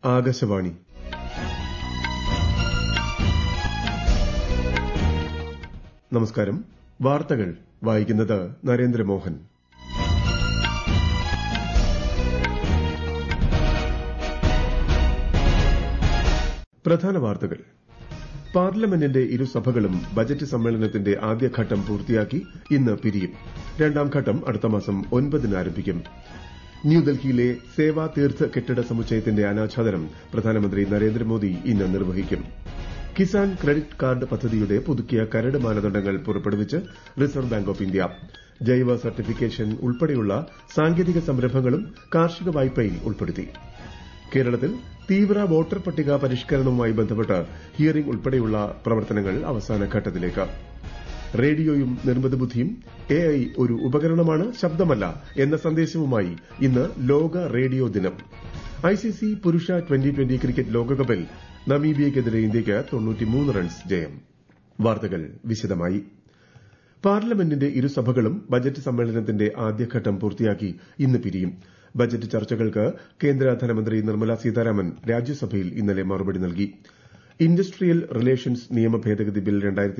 ആകാശവാണി നമസ്കാരം വാർത്തകൾ വായിക്കുന്നത് നരേന്ദ്രമോഹൻ പ്രധാന വാർത്തകൾ പാർലമെന്റിന്റെ ഇരുസഭകളും ബജറ്റ് സമ്മേളനത്തിന്റെ ആദ്യഘട്ടം പൂർത്തിയാക്കി ഇന്ന് പിരിയും രണ്ടാം ഘട്ടം അടുത്ത മാസം ഒൻപതിന് ആരംഭിക്കും ന്യൂഡൽഹിയിലെ സേവാ തീർത്ഥ് കെട്ടിട സമുച്ചയത്തിന്റെ അനാച്ഛാദനം പ്രധാനമന്ത്രി നരേന്ദ്രമോദി ഇന്ന് നിർവഹിക്കും കിസാൻ ക്രെഡിറ്റ് കാർഡ് പദ്ധതിയുടെ പുതുക്കിയ കരട് മാനദണ്ഡങ്ങൾ പുറപ്പെടുവിച്ച് റിസർവ് ബാങ്ക് ഓഫ് ഇന്ത്യ ജൈവ സർട്ടിഫിക്കേഷൻ ഉൾപ്പെടെയുള്ള സാങ്കേതിക സംരംഭങ്ങളും കാർഷിക വായ്പയിൽ ഉൾപ്പെടുത്തി കേരളത്തിൽ തീവ്ര വോട്ടർ പട്ടിക പരിഷ്കരണവുമായി ബന്ധപ്പെട്ട് ഹിയറിംഗ് ഉൾപ്പെടെയുള്ള പ്രവർത്തനങ്ങൾ അവസാന ഘട്ടത്തിലേക്ക് റേഡിയോയും നിർമ്മിത ബുദ്ധിയും എ ഐ ഒരു ഉപകരണമാണ് ശബ്ദമല്ല എന്ന സന്ദേശവുമായി ഇന്ന് ലോക റേഡിയോ ദിനം ഐസിസി പുരുഷ ട്വന്റി ട്വന്റി ക്രിക്കറ്റ് ലോകകപ്പിൽ നമീബിയയ്ക്കെതിരെ ഇന്ത്യയ്ക്ക് റൺസ് ജയം വാർത്തകൾ വിശദമായി പാർലമെന്റിന്റെ ഇരുസഭകളും ബജറ്റ് സമ്മേളനത്തിന്റെ ആദ്യഘട്ടം പൂർത്തിയാക്കി ഇന്ന് പിരിയും ബജറ്റ് ചർച്ചകൾക്ക് കേന്ദ്ര ധനമന്ത്രി നിർമ്മല സീതാരാമൻ രാജ്യസഭയിൽ ഇന്നലെ മറുപടി നൽകി ഇൻഡസ്ട്രിയൽ റിലേഷൻസ് നിയമ ഭേദഗതി ബിൽ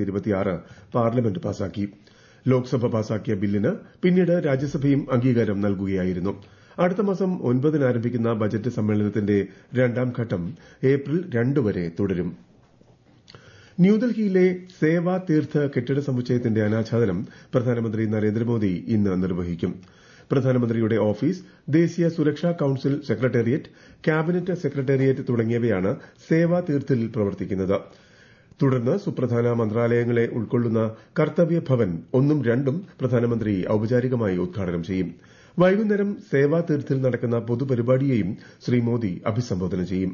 പാർലമെന്റ് പാസാക്കി ലോക്സഭ പാസാക്കിയ ബില്ലിന് പിന്നീട് രാജ്യസഭയും അംഗീകാരം നൽകുകയായിരുന്നു അടുത്ത മാസം ഒൻപതിന് ആരംഭിക്കുന്ന ബജറ്റ് സമ്മേളനത്തിന്റെ രണ്ടാം ഘട്ടം ഏപ്രിൽ രണ്ട് വരെ തുടരും ന്യൂഡൽഹിയിലെ സേവാ തീർത്ഥ് കെട്ടിട സമുച്ചയത്തിന്റെ അനാച്ഛാദനം പ്രധാനമന്ത്രി നരേന്ദ്രമോദി ഇന്ന് നിർവഹിക്കും പ്രധാനമന്ത്രിയുടെ ഓഫീസ് ദേശീയ സുരക്ഷാ കൌൺസിൽ സെക്രട്ടേറിയറ്റ് ക്യാബിനറ്റ് സെക്രട്ടേറിയറ്റ് തുടങ്ങിയവയാണ് സേവാ തീർത്ഥിൽ പ്രവർത്തിക്കുന്നത് തുടർന്ന് സുപ്രധാന മന്ത്രാലയങ്ങളെ ഉൾക്കൊള്ളുന്ന കർത്തവ്യ ഭവൻ ഒന്നും രണ്ടും പ്രധാനമന്ത്രി ഔപചാരികമായി ഉദ്ഘാടനം ചെയ്യും വൈകുന്നേരം സേവാ തീർത്ഥിൽ നടക്കുന്ന പൊതുപരിപാടിയെയും ശ്രീ മോദി അഭിസംബോധന ചെയ്യും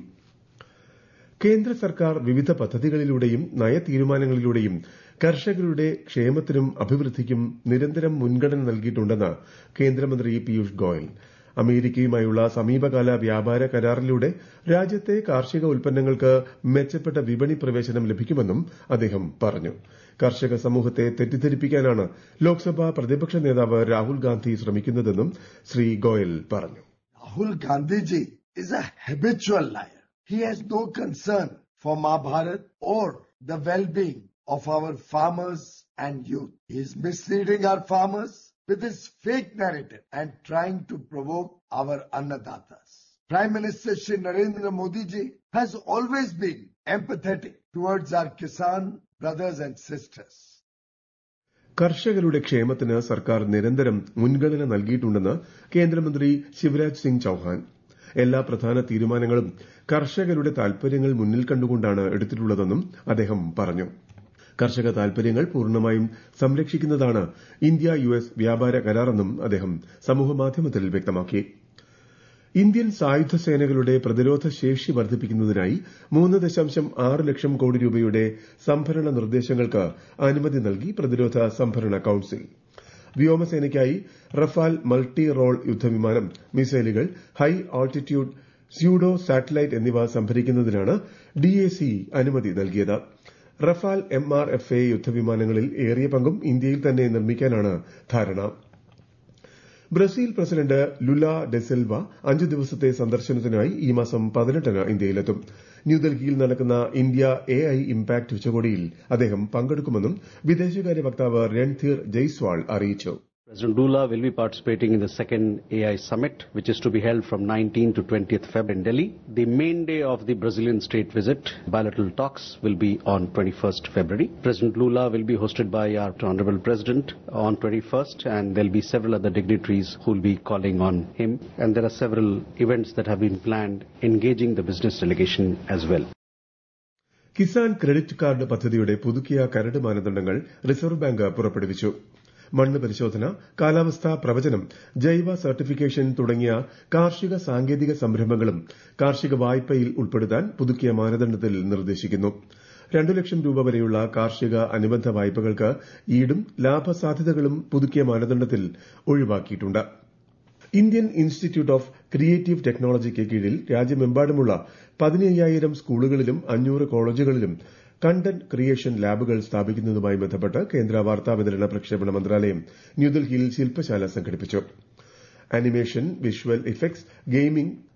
കേന്ദ്ര സർക്കാർ വിവിധ പദ്ധതികളിലൂടെയും നയതീരുമാനങ്ങളിലൂടെയും കർഷകരുടെ ക്ഷേമത്തിനും അഭിവൃദ്ധിക്കും നിരന്തരം മുൻഗണന നൽകിയിട്ടുണ്ടെന്ന് കേന്ദ്രമന്ത്രി പീയൂഷ് ഗോയൽ അമേരിക്കയുമായുള്ള സമീപകാല വ്യാപാര കരാറിലൂടെ രാജ്യത്തെ കാർഷിക ഉൽപ്പന്നങ്ങൾക്ക് മെച്ചപ്പെട്ട വിപണി പ്രവേശനം ലഭിക്കുമെന്നും അദ്ദേഹം പറഞ്ഞു കർഷക സമൂഹത്തെ തെറ്റിദ്ധരിപ്പിക്കാനാണ് ലോക്സഭാ പ്രതിപക്ഷ നേതാവ് രാഹുൽ ഗാന്ധി ശ്രമിക്കുന്നതെന്നും ശ്രീ ഗോയൽ പറഞ്ഞു Rahul Gandhiji is a habitual liar. He has no concern for Mahabharat or the well-being of our farmers and youth. He is misleading our farmers with his fake narrative and trying to provoke our annadatas. Prime Minister Shri Narendra Modi ji has always been empathetic towards our Kisan brothers and sisters. കർഷകരുടെ ക്ഷേമത്തിന് സർക്കാർ നിരന്തരം മുൻഗണന നൽകിയിട്ടുണ്ടെന്ന് കേന്ദ്രമന്ത്രി ശിവരാജ് സിംഗ് ചൌഹാൻ എല്ലാ പ്രധാന തീരുമാനങ്ങളും കർഷകരുടെ താൽപര്യങ്ങൾ മുന്നിൽ കണ്ടുകൊണ്ടാണ് എടുത്തിട്ടുള്ളതെന്നും അദ്ദേഹം പറഞ്ഞു കർഷക താൽപര്യങ്ങൾ പൂർണ്ണമായും സംരക്ഷിക്കുന്നതാണ് ഇന്ത്യ യു എസ് വ്യാപാര കരാറെന്നും അദ്ദേഹം സമൂഹമാധ്യമത്തിൽ വ്യക്തമാക്കി ഇന്ത്യൻ സായുധ സേനകളുടെ പ്രതിരോധ ശേഷി വർദ്ധിപ്പിക്കുന്നതിനായി മൂന്ന് ദശാംശം ആറ് ലക്ഷം കോടി രൂപയുടെ സംഭരണ നിർദ്ദേശങ്ങൾക്ക് അനുമതി നൽകി പ്രതിരോധ സംഭരണ കൌൺസിൽ വ്യോമസേനയ്ക്കായി റഫാൽ മൾട്ടി റോൾ യുദ്ധവിമാനം missiles high altitude pseudo satellite എന്നിവ സംഭരിക്കുന്നതിനാണ് ഡിഎസി അനുമതി നൽകിയത് Rafale M R F A യുദ്ധവിമാനങ്ങളിൽ ഏറിയ പങ്കും ഇന്ത്യയിൽ തന്നെ നിർമ്മിക്കാനാണ് ധാരണ ബ്രസീൽ പ്രസിഡന്റ് ലുല ഡെസിൽവ അഞ്ചു ദിവസത്തെ സന്ദർശനത്തിനായി ഈ മാസം പതിനെട്ടിന് ഇന്ത്യയിലെത്തും ന്യൂഡൽഹിയിൽ നടക്കുന്ന ഇന്ത്യ എ ഐ ഇംപാക്ട് ഉച്ചകോടിയിൽ അദ്ദേഹം പങ്കെടുക്കുമെന്നും വിദേശകാര്യ വക്താവ് രൺധീർ ജയ്സ്വാൾ അറിയിച്ചു President Lula will be participating in the second AI summit, which is to be held from 19 to 20th February in Delhi. The main day of the Brazilian state visit, bilateral talks, will be on 21st February. President Lula will be hosted by our Honorable President on 21st, and there'll be several other dignitaries who will be calling on him. And there are several events that have been planned engaging the business delegation as well. Kisan credit card പദ്ധതിയുടെ പുതുക്കിയ കരട് മാനദണ്ഡങ്ങൾ reserve bank പുറപ്പെടുവിച്ചു മണ്ണ് പരിശോധന കാലാവസ്ഥാ പ്രവചനം ജൈവ സർട്ടിഫിക്കേഷൻ തുടങ്ങിയ കാർഷിക സാങ്കേതിക സംരംഭങ്ങളും കാർഷിക വായ്പയിൽ ഉൾപ്പെടുത്താൻ പുതുക്കിയ മാനദണ്ഡത്തിൽ നിർദ്ദേശിക്കുന്നു രണ്ടു ലക്ഷം രൂപ വരെയുള്ള കാർഷിക അനുബന്ധ വായ്പകൾക്ക് ഈടും ലാഭസാധ്യതകളും പുതുക്കിയ മാനദണ്ഡത്തിൽ ഒഴിവാക്കിയിട്ടുണ്ട് ഇന്ത്യൻ ഇൻസ്റ്റിറ്റ്യൂട്ട് ഓഫ് ക്രിയേറ്റീവ് ടെക്നോളജിക്ക് കീഴിൽ രാജ്യമെമ്പാടുമുള്ള പതിനയ്യായിരം സ്കൂളുകളിലും അഞ്ഞൂറ് കോളേജുകളിലും കണ്ടന്റ് ക്രിയേഷൻ ലാബുകൾ സ്ഥാപിക്കുന്നതുമായി ബന്ധപ്പെട്ട് കേന്ദ്ര വാർത്താവിതരണ പ്രക്ഷേപണ മന്ത്രാലയം ന്യൂഡൽഹിയിൽ ശില്പശാല സംഘടിപ്പിച്ചു animation visual effects gaming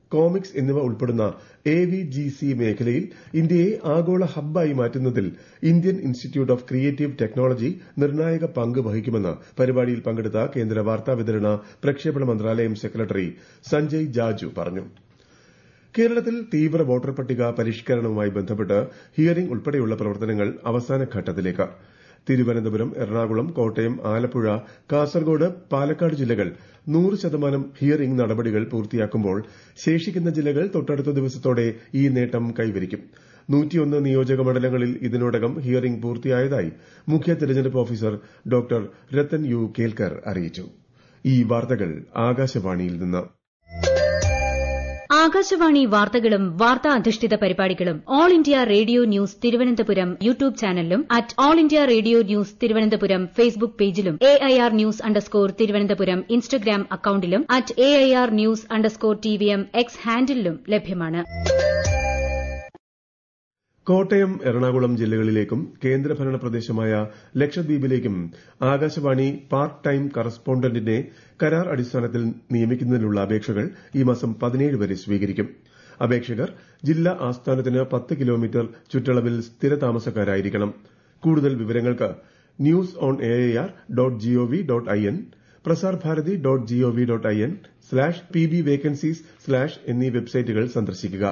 comics എന്നിവ ഉൾപ്പെടുന്ന എ വി ജി സി മേഖലയിൽ ഇന്ത്യയെ ആഗോള ഹബ്ബായി മാറ്റുന്നതിൽ Indian institute of creative technology നിർണായക പങ്ക് വഹിക്കുമെന്ന് പരിപാടിയിൽ പങ്കെടുത്ത കേന്ദ്ര വാർത്താവിതരണ പ്രക്ഷേപണ മന്ത്രാലയം സെക്രട്ടറി സഞ്ജയ് ജാജു പറഞ്ഞു കേരളത്തിൽ തീവ്ര വോട്ടർ പട്ടിക പരിഷ്കരണവുമായി ബന്ധപ്പെട്ട് ഹിയറിംഗ് ഉൾപ്പെടെയുള്ള പ്രവർത്തനങ്ങൾ അവസാന ഘട്ടത്തിലേക്ക് തിരുവനന്തപുരം എറണാകുളം കോട്ടയം ആലപ്പുഴ കാസർഗോഡ് പാലക്കാട് ജില്ലകൾ നൂറ് ശതമാനം ഹിയറിംഗ് നടപടികൾ പൂർത്തിയാക്കുമ്പോൾ ശേഷിക്കുന്ന ജില്ലകൾ തൊട്ടടുത്ത ദിവസത്തോടെ ഈ നേട്ടം കൈവരിക്കും നൂറ്റിയൊന്ന് നിയോജക മണ്ഡലങ്ങളിൽ ഇതിനോടകം ഹിയറിംഗ് പൂർത്തിയായതായി മുഖ്യ തെരഞ്ഞെടുപ്പ് officer doctor Rathan U Kelkar അറിയിച്ചു ഈ വാർത്തകൾ ആകാശവാണിയിൽ നിന്ന് ആകാശവാണി വാർത്തകളും വാർത്താ അധിഷ്ഠിത പരിപാടികളും all India radio news Thiruvananthapuram YouTube ചാനലിലും at all India radio news Thiruvananthapuram Facebook പേജിലും A I R news underscore Thiruvananthapuram Instagram അക്കൌണ്ടിലും at A I R news underscore T V M X ഹാൻഡിലും ലഭ്യമാണ് കോട്ടയം എറണാകുളം ജില്ലകളിലേക്കും കേന്ദ്രഭരണ പ്രദേശമായ ലക്ഷദ്വീപിലേക്കും ആകാശവാണി പാർട്ട് ടൈം കറസ്പോണ്ടന്റിനെ കരാർ അടിസ്ഥാനത്തിൽ നിയമിക്കുന്നതിനുള്ള അപേക്ഷകൾ ഈ മാസം പതിനേഴ് വരെ സ്വീകരിക്കും അപേക്ഷകർ ജില്ലാ ആസ്ഥാനത്തിന് പത്ത് കിലോമീറ്റർ ചുറ്റളവിൽ സ്ഥിരതാമസക്കാരായിരിക്കണം കൂടുതൽ വിവരങ്ങൾക്ക് news on air dot gov dot I N Prasar Bharati dot gov dot I N slash P B vacancies slash എന്നീ വെബ്സൈറ്റുകൾ സന്ദർശിക്കുക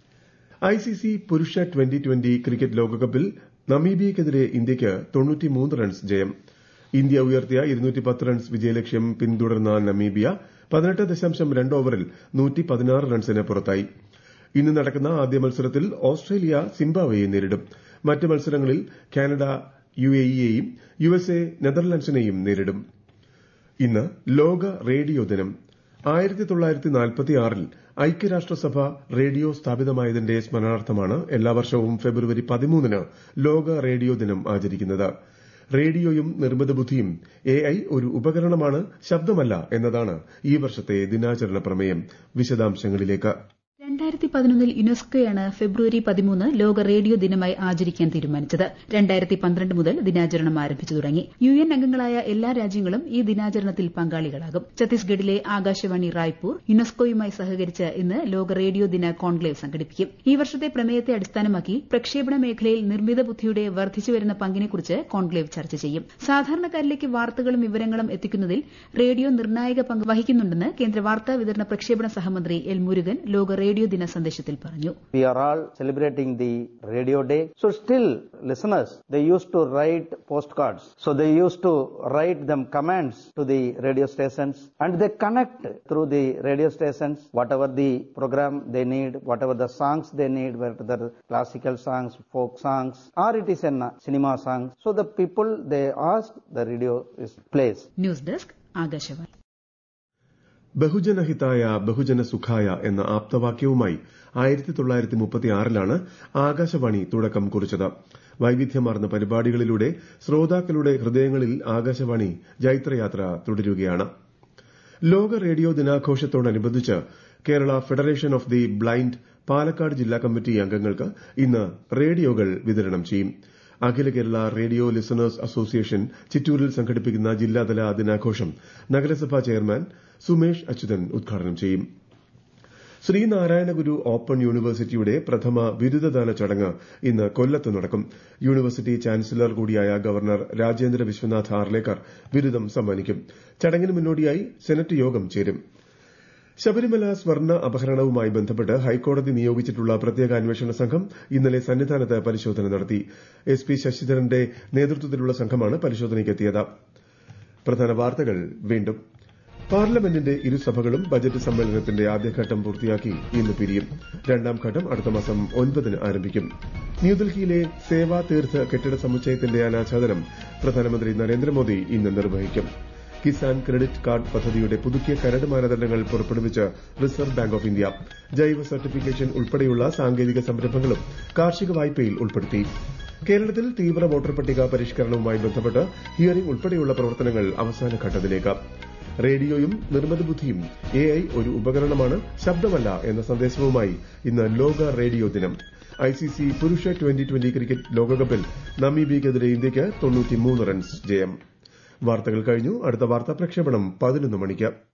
ഐസിസി പുരുഷ ട്വന്റി ട്വന്റി ക്രിക്കറ്റ് ലോകകപ്പിൽ നമീബിയയ്ക്കെതിരെ ഇന്ത്യയ്ക്ക് റൺസ് ജയം ഇന്ത്യ ഉയർത്തിയ റൺസ് വിജയലക്ഷ്യം പിന്തുടർന്ന നമീബിയ പതിനെട്ട് ദശാംശം രണ്ട് ഓവറിൽ റൺസിന് പുറത്തായി ഇന്ന് നടക്കുന്ന ആദ്യ മത്സരത്തിൽ ഓസ്ട്രേലിയ സിംബാബ്വെയെ നേരിടും മറ്റ് മത്സരങ്ങളിൽ കാനഡ യുഎഇയെയും യുഎസ്എ നെതർലൻഡ്സിനെയും നേരിടും ഇന്ന് ലോക റേഡിയോ ദിനം ആയിരത്തി തൊള്ളായിരത്തി നാൽപ്പത്തിയാറിൽ ഐക്യരാഷ്ട്രസഭ റേഡിയോ സ്ഥാപിതമായതിന്റെ സ്മരണാർത്ഥമാണ് എല്ലാ വർഷവും ഫെബ്രുവരി പതിമൂന്നിന് ലോക റേഡിയോ ദിനം ആചരിക്കുന്നത് റേഡിയോയും നിർമ്മിത ബുദ്ധിയും എ ഐ ഒരു ഉപകരണമാണ് ശബ്ദമല്ല എന്നതാണ് ഈ വർഷത്തെ ദിനാചരണ പ്രമേയം വിശദാംശങ്ങളിലേക്ക് രണ്ടായിരത്തി പതിനൊന്നിൽ യുനെസ്കോയാണ് ഫെബ്രുവരി പതിമൂന്ന് ലോക റേഡിയോ ദിനമായി ആചരിക്കാൻ തീരുമാനിച്ചത് രണ്ടായിരത്തി പന്ത്രണ്ട് മുതൽ ദിനാചരണം ആരംഭിച്ചു തുടങ്ങി യു എൻ അംഗങ്ങളായ എല്ലാ രാജ്യങ്ങളും ഈ ദിനാചരണത്തിൽ പങ്കാളികളാകും ഛത്തീസ്ഗഡിലെ ആകാശവാണി റായ്പൂർ യുനെസ്കോയുമായി സഹകരിച്ച് ഇന്ന് ലോക റേഡിയോ ദിന കോൺക്ലേവ് സംഘടിപ്പിക്കും ഈ വർഷത്തെ പ്രമേയത്തെ അടിസ്ഥാനമാക്കി പ്രക്ഷേപണ മേഖലയിൽ നിർമ്മിത ബുദ്ധിയുടെ വർദ്ധിച്ചുവരുന്ന പങ്കിനെക്കുറിച്ച് കോൺക്ലേവ് ചർച്ച ചെയ്യും സാധാരണക്കാരിലേക്ക് വാർത്തകളും വിവരങ്ങളും എത്തിക്കുന്നതിൽ റേഡിയോ നിർണായക പങ്ക് വഹിക്കുന്നുണ്ടെന്ന് കേന്ദ്ര വാർത്താ വിതരണ പ്രക്ഷേപണ സഹമന്ത്രി എൽ മുരുകൻ ലോക റേഡിയോ ദിന സന്ദേശത്തിൽ പറഞ്ഞു We are all celebrating the radio day. So still listeners, they used to write postcards. So they used to write them commands to the radio stations and they connect through the radio stations whatever the program they need, whatever the songs they need, whether classical songs, folk songs, or it is a cinema song. So the people they ask, the radio is plays. News desk Akashvani ബഹുജനഹിതായ ബഹുജന സുഖായ എന്ന ആപ്തവാക്യവുമായി ആയിരത്തി തൊള്ളായിരത്തി മുപ്പത്തിയാറിലാണ് ആകാശവാണി തുടക്കം കുറിച്ചത് വൈവിധ്യമാർന്ന പരിപാടികളിലൂടെ ശ്രോതാക്കളുടെ ഹൃദയങ്ങളിൽ ആകാശവാണി ജൈത്രയാത്ര തുടരുകയാണ് ലോക റേഡിയോ ദിനാഘോഷത്തോടനുബന്ധിച്ച് Kerala federation of the blind Palakkad ജില്ലാ കമ്മിറ്റി അംഗങ്ങൾക്ക് ഇന്ന് റേഡിയോകൾ വിതരണം ചെയ്യും Akhila Kerala radio listeners association ചിറ്റൂരിൽ സംഘടിപ്പിക്കുന്ന ജില്ലാതല ദിനാഘോഷം നഗരസഭാ ചെയർമാൻ സുമേഷ് അച്യുതൻ ഉദ്ഘാടനം ചെയ്യും ശ്രീനാരായണ ഗുരു ഓപ്പൺ യൂണിവേഴ്സിറ്റിയുടെ പ്രഥമ ബിരുദദാന ചടങ്ങ് ഇന്ന് കൊല്ലത്ത് നടക്കും യൂണിവേഴ്സിറ്റി ചാൻസലർ കൂടിയായ ഗവർണർ രാജേന്ദ്ര വിശ്വനാഥ് ആർലേക്കർ ബിരുദം സമ്മാനിക്കും ചടങ്ങിന് മുന്നോടിയായി സെനറ്റ് യോഗം ചേരും ശബരിമല സ്വർണ്ണ അപഹരണവുമായി ബന്ധപ്പെട്ട് ഹൈക്കോടതി നിയോഗിച്ചിട്ടുള്ള പ്രത്യേക അന്വേഷണ സംഘം ഇന്നലെ സന്നിധാനത്ത് പരിശോധന നടത്തി എസ് പി ശശിധരന്റെ നേതൃത്വത്തിലുള്ള സംഘമാണ് പരിശോധനയ്ക്കെത്തിയത് പ്രധാന വാർത്തകൾ വീണ്ടും പാർലമെന്റിന്റെ ഇരുസഭകളും ബജറ്റ് സമ്മേളനത്തിന്റെ ആദ്യഘട്ടം പൂർത്തിയാക്കി ഇന്ന് പിരിയും രണ്ടാം ഘട്ടം അടുത്ത മാസം ഒൻപതിന് ആരംഭിക്കും ന്യൂഡൽഹിയിലെ സേവാ തീർത്ഥ കെട്ടിട സമുച്ചയത്തിന്റെ അനാച്ഛാദനം പ്രധാനമന്ത്രി നരേന്ദ്രമോദി ഇന്ന് നിർവഹിക്കും കിസാൻ ക്രെഡിറ്റ് കാർഡ് പദ്ധതിയുടെ പുതുക്കിയ കരട് മാനദണ്ഡങ്ങൾ പുറപ്പെടുവിച്ച് റിസർവ് ബാങ്ക് ഓഫ് ഇന്ത്യ ജൈവ സർട്ടിഫിക്കേഷൻ ഉൾപ്പെടെയുള്ള സാങ്കേതിക സംരംഭങ്ങളും കാർഷിക വായ്പയിൽ ഉൾപ്പെടുത്തി കേരളത്തിൽ തീവ്ര വോട്ടർ പട്ടിക പരിഷ്കരണവുമായി ബന്ധപ്പെട്ട് ഹിയറിംഗ് ഉൾപ്പെടെയുള്ള പ്രവർത്തനങ്ങൾ അവസാന ഘട്ടത്തിലേക്ക് റേഡിയോയും നിർമ്മിത ബുദ്ധിയും എ ഐ ഒരു ഉപകരണമാണ് ശബ്ദമല്ല എന്ന സന്ദേശവുമായി ഇന്ന് ലോക റേഡിയോ ദിനം ഐസിസി പുരുഷ ട്വന്റി ട്വന്റി ക്രിക്കറ്റ് ലോകകപ്പിൽ നമീബിയയ്ക്കെതിരെ ഇന്ത്യയ്ക്ക് റൺസ് ജയം വാർത്തകൾ കഴിഞ്ഞു അടുത്ത വാർത്താ പ്രക്ഷേപണം പതിനൊന്ന് മണിക്ക്